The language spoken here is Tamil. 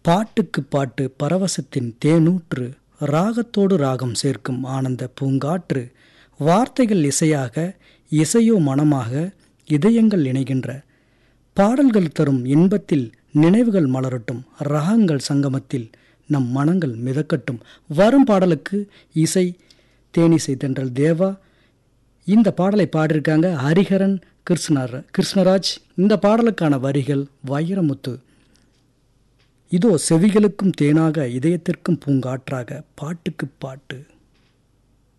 பாட்டுக்கு பாட்டு பரவசத்தின் தேனூற்று ராகத்தோடு ராகம் சேர்க்கும் ஆனந்த பூங்காற்று வார்த்தைகள் இசையாக இசையோ மனமாக இதயங்கள் இணைகின்ற பாடல்கள் தரும் இன்பத்தில் நினைவுகள் மலரட்டும் ராகங்கள் சங்கமத்தில் நம் மனங்கள் மிதக்கட்டும் வரும் பாடலுக்கு இசை தேனிசை தென்றல் தேவா இந்த பாடலை பாடியிருக்காங்க ஹரிஹரன் கிருஷ்ணர் கிருஷ்ணராஜ் இந்த பாடலுக்கான வரிகள் வைரமுத்து இதோ செவிகளுக்கும் தேனாக இதயத்திற்கும் பூங்காற்றாக பாட்டுக்கு பாட்டு